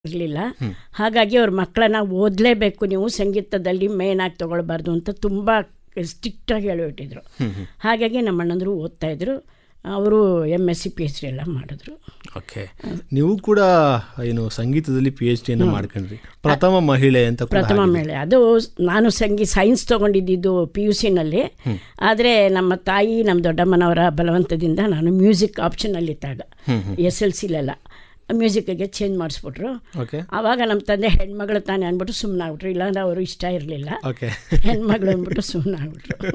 ಇರಲಿಲ್ಲ ಹಾಗಾಗಿ ಅವ್ರ ಮಕ್ಕಳನ್ನ ಓದಲೇಬೇಕು ನೀವು ಸಂಗೀತದಲ್ಲಿ ಮೇನ್ ಆಗಿ ತೊಗೊಳ್ಬಾರ್ದು ಅಂತ ತುಂಬ ಸ್ಟ್ರಿಕ್ಟಾಗಿ ಹೇಳಿಬಿಟ್ಟಿದ್ರು ಹಾಗಾಗಿ ನಮ್ಮ ಅಣ್ಣಂದರು ಓದ್ತಾ ಇದ್ರು ಅವರು M S C P H D ಎಲ್ಲ ಮಾಡಿದ್ರು ಓಕೆ ನೀವು ಕೂಡ ಏನು ಸಂಗೀತದಲ್ಲಿ ಪಿ ಎಚ್ ಡಿಯನ್ನು ಮಾಡ್ಕೊಂಡ್ರಿ ಪ್ರಥಮ ಮಹಿಳೆ ಅಂತ ಕೂಡ ಪ್ರಥಮ ಮೇಳೆ ಅದು ನಾನು ಸಂಗೀತ ಸೈನ್ಸ್ ತೊಗೊಂಡಿದ್ದು ಪಿ ಯು ಸಿನಲ್ಲಿ ಆದರೆ ನಮ್ಮ ತಾಯಿ ನಮ್ಮ ದೊಡ್ಡಮ್ಮನವರ ಬಲವಂತದಿಂದ ನಾನು ಮ್ಯೂಸಿಕ್ ಆಪ್ಷನಲ್ಲಿದ್ದಾಗ ಎಸ್ ಎಲ್ ಸಿಲೆಲ್ಲ ಮ್ಯೂಸಿಕ್ಗೆ ಚೇಂಜ್ ಮಾಡಿಸ್ಬಿಟ್ರು ಓಕೆ ಆವಾಗ ನಮ್ಮ ತಂದೆ ಹೆಣ್ಮಗಳು ತಾನೇ ಅಂದ್ಬಿಟ್ಟು ಸುಮ್ಮನೆ ಆಗ್ಬಿಟ್ರು ಇಲ್ಲಾಂದ್ರೆ ಅವರು ಇಷ್ಟ ಇರಲಿಲ್ಲ ಓಕೆ ಹೆಣ್ಮಗಳು ಅಂದ್ಬಿಟ್ಟು ಸುಮ್ಮನೆ ಆಗ್ಬಿಟ್ರು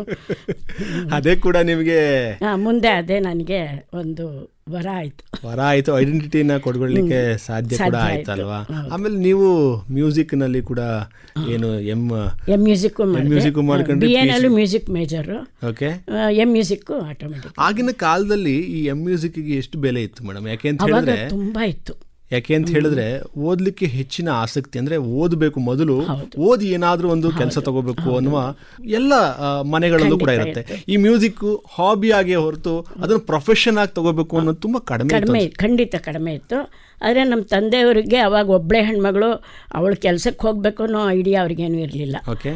ಅದೇ ಕೂಡ ನಿಮಗೆ ಆ, ಮುಂದೆ ಅದೇ ನನಗೆ ಒಂದು ವರ ಆಯಿತು ವರ ಆಯ್ತು ಐಡೆಂಟಿಟಿನ ಕೊಡ್ಕೊಳ್ಲಿಕ್ಕೆ ಸಾಧ್ಯ ಕೂಡ ಸಾಧ್ಯ ಆಯ್ತಲ್ವಾ ಆಮೇಲೆ ನೀವು ಮ್ಯೂಸಿಕ್ ನಲ್ಲಿ ಕೂಡ ಏನು ಎಂ ಎಮ್ ಮ್ಯೂಸಿಕ್ಕು music ಮಾಡ್ಕೊಂಡ್ರೆ ಬಿ ಎನಲ್ಲೂ music major okay M music automatic ಆಗಿನ ಕಾಲದಲ್ಲಿ ಈ ಎಂ ಮ್ಯೂಸಿಕ್ಗೆ ಎಷ್ಟು ಬೆಲೆ ಇತ್ತು ಮೇಡಮ್ ಯಾಕೆ ಅಂತ ಅವಾಗ ಹೇಳಿದ್ರೆ ತುಂಬ ಇತ್ತು ಯಾಕೆ ಅಂತ ಹೇಳಿದ್ರೆ ಓದ್ಲಿಕ್ಕೆ ಹೆಚ್ಚಿನ ಆಸಕ್ತಿ ಅಂದ್ರೆ ಓದಬೇಕು ಮೊದಲು ಓದಿ ಏನಾದ್ರೂ ಒಂದು ಕೆಲಸ ತಗೋಬೇಕು ಅನ್ನುವ ಎಲ್ಲ ಆ, ಮನೆಗಳಲ್ಲೂ ಕೂಡ ಇರುತ್ತೆ ಈ ಮ್ಯೂಸಿಕ್ ಹಾಬಿ ಆಗಿ ಹೊರತು ಅದನ್ನು ಪ್ರೊಫೆಷನ್ ಆಗಿ ತಗೋಬೇಕು ಅನ್ನೋದು ತುಂಬಾ ಕಡಿಮೆ ಇತ್ತು ಕಡಿಮೆ ಖಂಡಿತ ಕಡಿಮೆ ಇತ್ತು ಆದರೆ ನಮ್ಮ ತಂದೆಯವರಿಗೆ ಅವಾಗ ಒಬ್ಬಳೆ ಹೆಣ್ಮಗಳು ಅವಳು ಕೆಲಸಕ್ಕೆ ಹೋಗ್ಬೇಕು ಅನ್ನೋ ಐಡಿಯಾ ಅವ್ರಿಗೇನು ಇರಲಿಲ್ಲ ಓಕೆ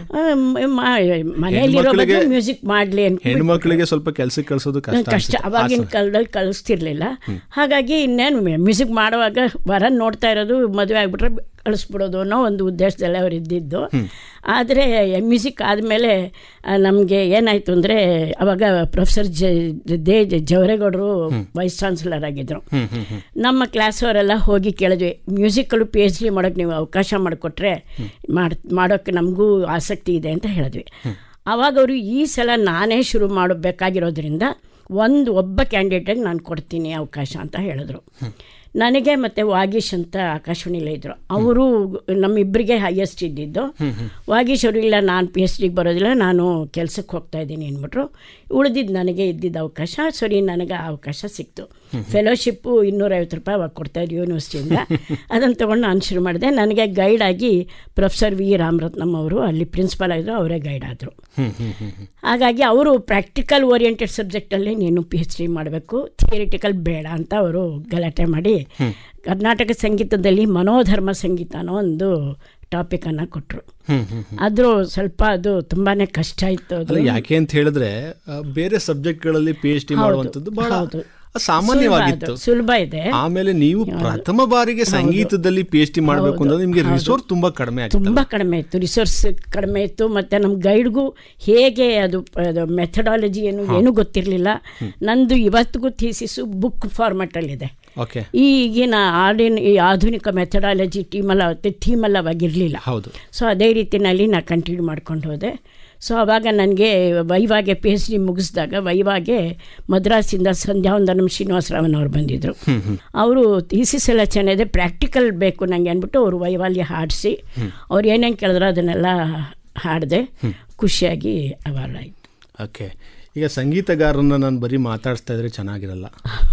ಮನೆಯಲ್ಲಿರೋ ಹೆಣ್ಮಕ್ಳಿಗೆ- ಮ್ಯೂಸಿಕ್ ಮಾಡಲಿ ಅಂತ ಹೆಣ್ಮಕ್ಳಿಗೆ ಸ್ವಲ್ಪ ಕೆಲಸಕ್ಕೆ ಕಳ್ಸೋದು ಕಷ್ಟ ಕಷ್ಟ ಅನ್ಸುತ್ತೆ. ಅವಾಗಿನ ಕಾಲದಲ್ಲಿ ಕಳಿಸ್ತಿರ್ಲಿಲ್ಲ ಹಾಗಾಗಿ ಇನ್ನೇನು ಮ್ಯೂಸಿಕ್ ಮಾಡುವಾಗ ವರನ್ ನೋಡ್ತಾ ಇರೋದು ಮದುವೆ ಆಗ್ಬಿಟ್ರೆ ಕಳಿಸ್ಬಿಡೋದು ಅನ್ನೋ ಒಂದು ಉದ್ದೇಶದಲ್ಲಿ ಅವ್ರು ಇದ್ದಿದ್ದು ಆದರೆ ಮ್ಯೂಸಿಕ್ ಆದಮೇಲೆ ನಮಗೆ ಏನಾಯಿತು ಅಂದರೆ ಅವಾಗ ಪ್ರೊಫೆಸರ್ ಜ ದೇ ಜವರೇಗೌಡರು ವೈಸ್ ಚಾನ್ಸಲರ್ ಆಗಿದ್ದರು ನಮ್ಮ ಕ್ಲಾಸ್ ಅವರೆಲ್ಲ ಹೋಗಿ ಕೇಳಿದ್ವಿ ಮ್ಯೂಸಿಕಲ್ಲೂ ಪಿ ಎಚ್ ಡಿ ಮಾಡೋಕ್ಕೆ ನೀವು ಅವಕಾಶ ಮಾಡಿಕೊಟ್ರೆ ಮಾಡಿ ಮಾಡೋಕ್ಕೆ ನಮಗೂ ಆಸಕ್ತಿ ಇದೆ ಅಂತ ಹೇಳಿದ್ವಿ ಆವಾಗ ಅವರು ಈ ಸಲ ನಾನೇ ಶುರು ಮಾಡಬೇಕಾಗಿರೋದ್ರಿಂದ ಒಂದು ಒಬ್ಬ ಕ್ಯಾಂಡಿಡೇಟಿಗೆ ನಾನು ಕೊಡ್ತೀನಿ ಅವಕಾಶ ಅಂತ ಹೇಳಿದ್ರು ನನಗೆ ಮತ್ತು ವಾಗೀಶ್ ಅಂತ ಆಕಾಶವಾಣಿಲೇ ಇದ್ದರು ಅವರು ನಮ್ಮಿಬ್ಬರಿಗೆ ಹೈಯೆಸ್ಟ್ ಇದ್ದಿದ್ದು ವಾಗೀಶ್ ಅವರು ಇಲ್ಲ ನಾನು ಪಿ ಎಚ್ ಡಿಗೆ ಬರೋದಿಲ್ಲ ನಾನು ಕೆಲಸಕ್ಕೆ ಹೋಗ್ತಾ ಇದ್ದೀನಿ ಅಂದ್ಬಿಟ್ರು ಉಳಿದಿದ್ದು ನನಗೆ ಇದ್ದಿದ್ದ ಅವಕಾಶ ಸರಿ ನನಗೆ ಆ ಅವಕಾಶ ಸಿಕ್ತು ಫೆಲೋಶಿಪ್ಪು ಇನ್ನೂರೈವತ್ತು ರೂಪಾಯಿ ಅವಾಗ ಕೊಡ್ತಾಯಿದ್ರು ಯೂನಿವರ್ಸಿಟಿಯಿಂದ ಅದನ್ನು ತೊಗೊಂಡು ನಾನು ಶುರು ಮಾಡಿದೆ ನನಗೆ ಗೈಡ್ ಆಗಿ ಪ್ರೊಫೆಸರ್ ವಿ ರಾಮರತ್ನಮ್ ಅವರು ಅಲ್ಲಿ ಪ್ರಿನ್ಸಿಪಾಲ್ ಆಗಿದ್ರು ಅವರೇ ಗೈಡ್ ಆದರು ಹ್ಮ್ ಹ್ಮ್ ಹ್ಮ್ ಹ್ಮ್. ಹಾಗಾಗಿ ಅವರು ಪ್ರಾಕ್ಟಿಕಲ್ ಓರಿಯೆಂಟೆಡ್ ಸಬ್ಜೆಕ್ಟಲ್ಲಿ ನೀನು ಪಿ ಎಚ್ ಡಿ ಮಾಡಬೇಕು ಥಿಯರಿಟಿಕಲ್ ಬೇಡ ಅಂತ ಅವರು ಗಲಾಟೆ ಮಾಡಿ ಕರ್ನಾಟಕ ಸಂಗೀತದಲ್ಲಿ ಮನೋಧರ್ಮ ಸಂಗೀತ ಅನ್ನೋ ಒಂದು ಟಾಪಿಕನ್ನು ಕೊಟ್ಟರು ಹ್ಮ್ ಹ್ಮ್ ಆದರೂ ಸ್ವಲ್ಪ ಅದು ತುಂಬಾ ಕಷ್ಟ ಇತ್ತು ಅದು ಅಲ್ಲ ಯಾಕೆ ಅಂತ ಹೇಳಿದ್ರೆ ಆ, ಬೇರೆ ಸಬ್ಜೆಕ್ಟ್ಗಳಲ್ಲಿ ಪಿ ಎಚ್ ಡಿ ಮಾಡುವಂಥದ್ದು ಬಹಳ ಹೌದು. ಸಾಮಾನ್ಯವಾಗಿತ್ತು ಸುಲಭ ಅದು, ಸುಲಭ ಇದೆ ಆಮೇಲೆ ನೀವು ಪ್ರಥಮ ಬಾರಿಗೆ ಸಂಗೀತದಲ್ಲಿ ಪಿ ಎಚ್ ಡಿ ಮಾಡಬೇಕು ಅಂದ್ರೆ ನಿಮಗೆ ರಿಸೋರ್ಸ್ ತುಂಬಾ ಕಡಿಮೆ ಆಗಿತ್ತು ತುಂಬ ಕಡಿಮೆ ಇತ್ತು ರಿಸೋರ್ಸ್ ಕಡಿಮೆ ಇತ್ತು ಮತ್ತು ನಮ್ಮ ಗೈಡ್ಗೂ ಹೇಗೆ ಅದು ಅದು ಮೆಥಡಾಲಜಿ ಏನು ಏನೂ ಗೊತ್ತಿರಲಿಲ್ಲ ನಂದು ಇವತ್ತಿಗೂ ಥೀಸಿಸು ಬುಕ್ ಫಾರ್ಮೆಟಲ್ಲಿದೆ ಓಕೆ ಈಗಿನ ಆಡಿನ ಈ ಆಧುನಿಕ ಮೆಥಡಾಲಜಿ ಟೀಮಲ್ಲ ಟೀಮಲ್ಲ ಅವಾಗಿರಲಿಲ್ಲ ಹೌದು ಸೊ ಅದೇ ರೀತಿಯಲ್ಲಿ ನಾನು ಕಂಟಿನ್ಯೂ ಮಾಡ್ಕೊಂಡು ಹೋದೆ ಸೊ ಆವಾಗ ನನಗೆ ವೈವಾಗೆ ಪಿ ಎಚ್ ಡಿ ಮುಗಿಸಿದಾಗ ವೈವಾಗೆ ಮದ್ರಾಸಿಂದ ಸಂಧ್ಯಾವಂದನಂ ಶ್ರೀನಿವಾಸರಾವನ್ ಅವ್ರು ಬಂದಿದ್ದರು ಅವರು ಥೀಸಿಸ್ ಎಲ್ಲ ಚೆನ್ನಾಗಿದೆ ಪ್ರಾಕ್ಟಿಕಲ್ ಬೇಕು ನನಗೆ ಅಂದ್ಬಿಟ್ಟು ಅವರು ವೈವಾಲಿ ಹಾಡಿಸಿ ಅವ್ರು ಏನೇನು ಕೇಳಿದ್ರು ಅದನ್ನೆಲ್ಲ ಹಾಡಿದೆ ಖುಷಿಯಾಗಿ ಅವಾರ್ಡ್ ಆಯಿತು ಓಕೆ ಈಗ ಸಂಗೀತಗಾರನ್ನ ನಾನು ಬರೀ ಮಾತಾಡಿಸ್ತಾ ಇದ್ರೆ ಚೆನ್ನಾಗಿರಲ್ಲ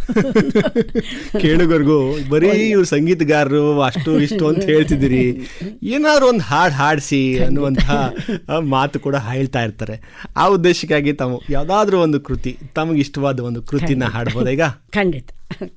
ಕೇಳುಗರಿಗೂ ಬರೀ ಇವ್ರು ಸಂಗೀತಗಾರರು ಅಷ್ಟು ಇಷ್ಟು ಅಂತ ಹೇಳ್ತಿದ್ದೀರಿ ಏನಾದ್ರು ಒಂದು ಹಾಡು ಹಾಡಿಸಿ ಅನ್ನುವಂತಹ ಆ, ಮಾತು ಕೂಡ ಹೇಳ್ತಾ ಇರ್ತಾರೆ ಆ ಉದ್ದೇಶಕ್ಕಾಗಿ ತಾವು ಯಾವುದಾದ್ರೂ ಒಂದು ಕೃತಿ ತಮಗೆ ಇಷ್ಟವಾದ ಒಂದು ಕೃತಿನ ಹಾಡ್ಬೋದಾ ಈಗ ಖಂಡಿತ